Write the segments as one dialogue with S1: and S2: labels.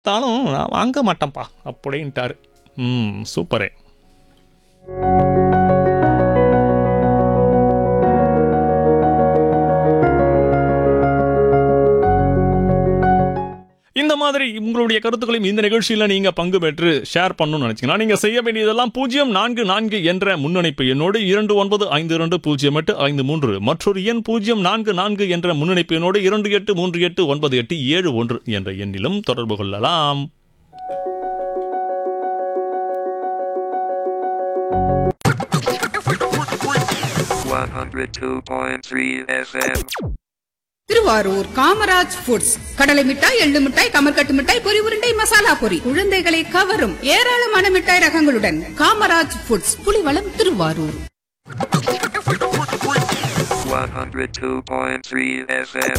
S1: தாலும் நான் வாங்க மாட்டேன்ப்பா அப்படின்ட்டாரு ம் சூப்பரே இந்த மாதிரி உங்களுடைய கருத்துக்களையும் இந்த நிகழ்ச்சியில் நீங்க பங்கு பெற்று ஷேர் பண்ணணும்னு நினைச்சீங்கன்னா நீங்க செய்ய வேண்டியதெல்லாம் பூஜ்ஜியம் நான்கு நான்கு என்ற முன்னணைப்பு எண்ணோடு இரண்டு ஒன்பது ஐந்து இரண்டு பூஜ்ஜியம் எட்டு ஐந்து மூன்று மற்றொரு எண் பூஜ்ஜியம் நான்கு நான்கு என்ற முன்னணைப்பு எண்ணோடு இரண்டு எட்டு மூன்று எட்டு ஒன்பது எட்டு ஏழு ஒன்று என்ற எண்ணிலும் தொடர்பு கொள்ளலாம்
S2: one hundred two point three FM.
S3: Thiruvarur Kamaraj foods கடலை மிட்டாய் எள்ளு மிட்டாய் கமர்கட்டு மிட்டாய் பொரி உருண்டை மசாலா பொரி குழந்தைகளை கவரும் ஏராளமான மிட்டாய் ரகங்களுடன் Kamaraj foods Pulivalam Thiruvarur
S2: One hundred two point three FM.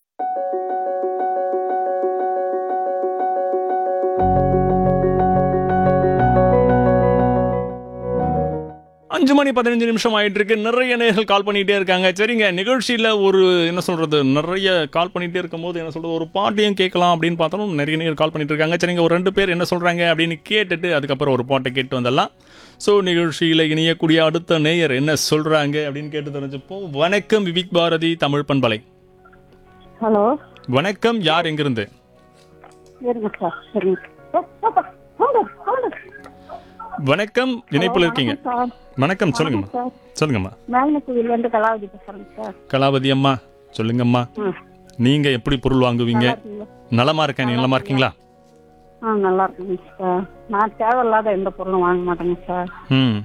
S1: அஞ்சு மணி பதினஞ்சு நிமிஷம் ஆயிட்டு இருக்கு நிறைய நேர்கள் கால் பண்ணிட்டே இருக்காங்க சரிங்க நிகழ்ச்சியில் ஒரு என்ன சொல்றது நிறைய கால் பண்ணிட்டே இருக்கும்போது என்ன சொல்றது ஒரு பாட்டையும் கேட்கலாம் அப்படின்னு பார்த்தாலும் நிறைய நேர் கால் பண்ணிட்டு இருக்காங்க சரிங்க ஒரு ரெண்டு பேர் என்ன சொல்றாங்க அப்படின்னு கேட்டுட்டு அதுக்கப்புறம் ஒரு பாட்டை கேட்டு வந்துடலாம் ஸோ நிகழ்ச்சியில் இணையக்கூடிய அடுத்த நேயர் என்ன சொல்றாங்க அப்படின்னு கேட்டு தெரிஞ்சுப்போம் வணக்கம் விவிக் பாரதி தமிழ் பண்பலை
S4: ஹலோ
S1: வணக்கம் யார் எங்கிருந்து
S4: இருங்க சார் சரிங்க ஓ, ஓப்பா, வாங்க, வாங்க.
S1: வணக்கம் இணைப்பில் இருக்கீங்க
S4: வணக்கம் சார்
S1: வணக்கம் சொல்லுங்கம்மா
S4: சார்
S1: சொல்லுங்கம்மா
S4: மேல்நத்தூர்ல இருந்து கலாவதி பேசுறேங்க சார்
S1: கலாவதி அம்மா சொல்லுங்கம்மா
S4: ம்
S1: நீங்க எப்படி பொருள் வாங்குவீங்க
S4: நல்லா இருக்கீங்களா?
S1: நலமா இருக்கேன் நீ நலமா இருக்கீங்களா
S4: ஆ நல்லா இருக்குங்க சார் நான் தேவையில்லாத எந்த பொருளும் வாங்க மாட்டேங்க சார்
S1: ம்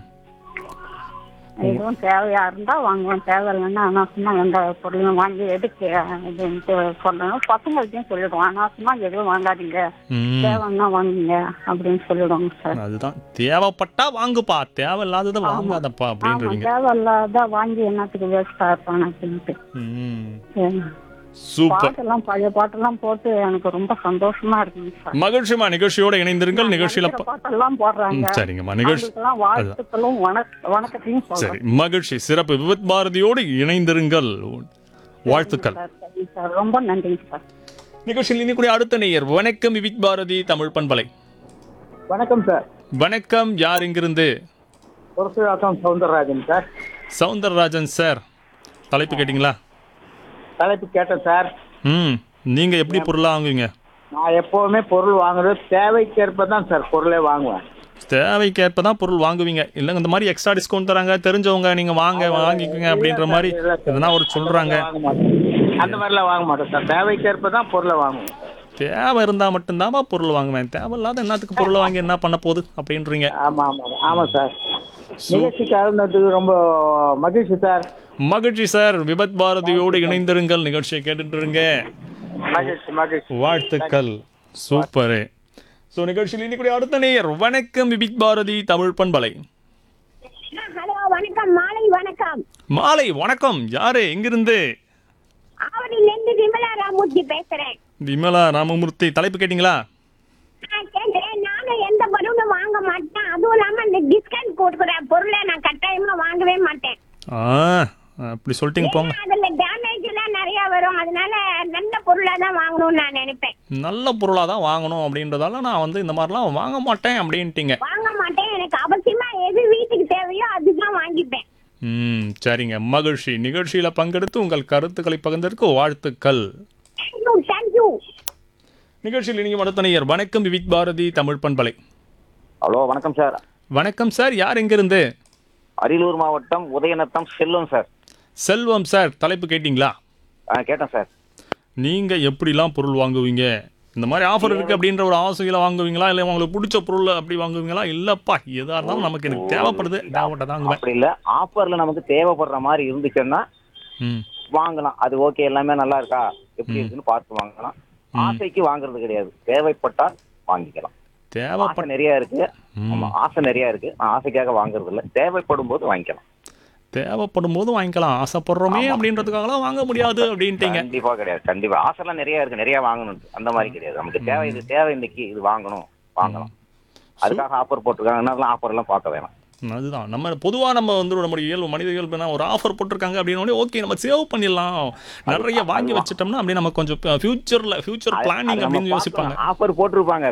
S4: எதுவும் தேவையா இருந்தா வாங்குவேன் தேவையில்லைன்னா அனாவசியமா எந்த பொருளையும் வாங்கி எதுக்கு இதுன்ட்டு சொல்றேன் பசங்கள்ட்டையும் சொல்லிடுவோம் அனாவசியமா எதுவும் வாங்காதீங்க
S1: ம்
S4: தேவைன்னா வாங்குங்க அப்படின்னு சொல்லிடுவோங்க சார்
S1: அதுதான் தேவைப்பட்டா வாங்குப்பா தேவையில்லாததை வாங்காதப்பா
S4: ஆமா
S1: அப்படின்றீங்க
S4: தேவையில்லாத வாங்கி என்னத்துக்கு வேஸ்டா இருப்பான் அப்படின்ட்டு
S1: ம்
S4: சரி.
S1: சூப்பர்
S4: பாட்டெல்லாம் பழைய பாட்டெல்லாம் போட்டு எனக்கு ரொம்ப சந்தோஷமா இருக்குங்க சார்
S1: மகிழ்ச்சிமா நிகழ்ச்சியோட இணைந்திருங்கள் நிகழ்ச்சியில
S4: நடிக்கிற
S1: ப-
S4: பாட்டெல்லாம் போடுறாங்க
S1: ம், சரிங்கம்மா நிகழ்ச்சி
S4: அவங்களுக்கெல்லாம் வாழ்த்துக்களும் வணக்- வணக்கத்தையும்
S1: சரி
S4: சொல்றேன்
S1: மகிழ்ச்சி சிறப்பு விபத் பாரதியோடு இணைந்திருங்கள் வாழ்த்துக்கள்
S4: சார், சரிங்க சார் ரொம்ப நன்றிங்க சார்
S1: நிகழ்ச்சியில் இனிக்கூடிய அடுத்த நேயர் வணக்கம் விவிக் பாரதி தமிழ் பண்பலை
S5: வணக்கம் சார்
S1: வணக்கம் யார் இங்கிருந்து
S5: புரசுராசம் சவுந்தரராஜன் சார்
S1: சவுந்தரராஜன் சார் தலைப்பு கேட்டிங்களா
S5: தலைப்பு கேட்டேன் சார்
S1: ம் நீங்க எப்படி பொருளா வாங்குவீங்க
S5: நான் எப்போவுமே பொருள் வாங்குறது தேவைக்கேற்ப தான் சார் பொருளே வாங்குவேன்
S1: தேவைக்கேற்ப தான் பொருள் வாங்குவீங்க இல்லைங்க இந்த மாதிரி எக்ஸ்ட்ரா டிஸ்கவுண்ட் தராங்க தெரிஞ்சவங்க நீங்க வாங்க வாங்கிக்கோங்க அப்படின்ற மாதிரி எதனா ஒரு சொல்றாங்க
S5: வாங்க மாட்டேன் அந்த மாதிரிலாம் வாங்க மாட்டேன் சார் தேவைக்கேற்ப தான் பொருளை வாங்குவேன்
S1: தேவை இருந்தா மட்டும்தான்ப்பா பொருள் வாங்குவேன் தேவையில்லாத என்னத்துக்கு பொருளை வாங்கி என்ன பண்ண போகுது அப்படின்றீங்க
S5: ஆமாம் ஆமாம் ஆமாம் சார் நிகழ்ச்சிக்கு அருந்ததுக்கு ரொம்ப மகிழ்ச்சி சார்
S1: மகிழ்ச்சி சார் விபத் பாரதியோடு இணைந்திருங்கள் நிகழ்ச்சியை கேட்டுட்டு இருங்க
S5: மகிழ்ச்சி மகிழ்ச்சி
S1: வாழ்த்துக்கள் சூப்பரு ஸோ நிகழ்ச்சியில் இன்னைக்கு அடுத்த நேயர் வணக்கம் விபிக் பாரதி தமிழ் பண்பலை
S6: ஹலோ வணக்கம் மாலை வணக்கம்
S1: மாலை வணக்கம் யாரு எங்கிருந்து
S6: ஆவடியில இருந்து விமலா ராமூர்த்தி பேசுறேன்
S1: விமலா ராமமூர்த்தி தலைப்பு கேட்டிங்களா
S6: நான் கேட்டேன் நானும் எந்த பொருளும் வாங்க மாட்டேன் அதுவும் இல்லாம இந்த டிஸ்கவுண்ட் கொடுக்குற பொருளை நான் கட்டாயமா வாங்கவே மாட்டேன்
S1: ஆ அப்படி சொல்லிட்டீங்க போங்க
S6: ஏன்னா அதுல டேமேஜ் எல்லாம் நிறைய வரும் அதனால நல்ல பொருளா தான் வாங்கணும்னு நான் நினைப்பேன்
S1: நல்ல பொருளாக தான் வாங்கணும் அப்படின்றதால நான் வந்து இந்த மாதிரிலாம் வாங்க மாட்டேன் அப்படின்ட்டீங்க
S6: வாங்க மாட்டேன் எனக்கு அவசியமா எது வீட்டுக்கு தேவையோ அதுதான் வாங்கிப்பேன்
S1: ம் சரிங்க மகிழ்ச்சி நிகழ்ச்சியில் பங்கெடுத்து உங்கள் கருத்துக்களை பகிர்ந்ததற்கு வாழ்த்துக்கள்
S6: தேங்க்யூ தேங்க்யூ
S1: நிகழ்ச்சியில் இனியும் அடுத்த நேயர் வணக்கம் விவிக் பாரதி தமிழ் பண்பலை
S7: ஹலோ வணக்கம் சார்
S1: வணக்கம் சார் யார் எங்கிருந்து
S7: அரியலூர் மாவட்டம் உதயநத்தம் செல்வம் சார்
S1: செல்வம் சார் தலைப்பு கேட்டிங்களா
S7: ஆ கேட்டேன் சார்
S1: நீங்கள் எப்படிலாம் பொருள் வாங்குவீங்க இந்த மாதிரி ஆஃபர் இருக்குது அப்படின்ற ஒரு ஆசையில் வாங்குவீங்களா இல்லை உங்களுக்கு பிடிச்ச பொருள் அப்படி வாங்குவீங்களா இல்லைப்பா எதாக இருந்தாலும் நமக்கு எனக்கு தேவைப்படுது தேவைப்பட்ட தாங்குவேன்
S7: அப்படி இல்ல ஆஃபர்ல நமக்கு தேவைப்படுற மாதிரி இருந்துச்சுன்னா
S1: ம்
S7: வாங்கலாம் அது ஓகே எல்லாமே நல்லா இருக்கா எப்படி இருக்குன்னு பார்த்து வாங்கலாம் ஆசைக்கு வாங்குறது கிடையாது தேவைப்பட்டால் வாங்கிக்கலாம் ஆசை
S1: தேவைப்பட்ட
S7: நிறைய இருக்கு ஆமா ஆசை நிறைய இருக்கு நான் ஆசைக்காக வாங்குறது இல்ல தேவைப்படும் போது வாங்கிக்கலாம்
S1: தேவைப்படும் போது வாங்கிக்கலாம் ஆசைப்படுறோமே அப்படின்றதுக்காகலாம் வாங்க முடியாது அப்படின்ட்டீங்க
S7: கண்டிப்பா கிடையாது கண்டிப்பா ஆசைலாம் நிறைய இருக்கு நிறைய வாங்கணும் அந்த மாதிரி கிடையாது நமக்கு தேவை இது தேவை இன்னைக்கு இது வாங்கணும் வாங்கலாம் அதுக்காக ஆஃபர் போட்டிருக்காங்கன்னா ஆஃபர் எல்லாம் பார்க்க வேணாம்
S1: அதுதான் நம்ம பொதுவாக நம்ம வந்து நம்முடைய இயல்பு மனித இயல்புனா ஒரு ஆஃபர் போட்டிருக்காங்க அப்படின்னு ஓகே நம்ம சேவ் பண்ணிடலாம் நிறைய வாங்கி வச்சுட்டோம்னா அப்படியே நம்ம கொஞ்சம் ஃபியூச்சரில் ஃபியூச்சர் பிளானிங் அப்படின்னு யோசிப்பாங்க
S7: ஆஃபர் போட்டிருப்பாங்க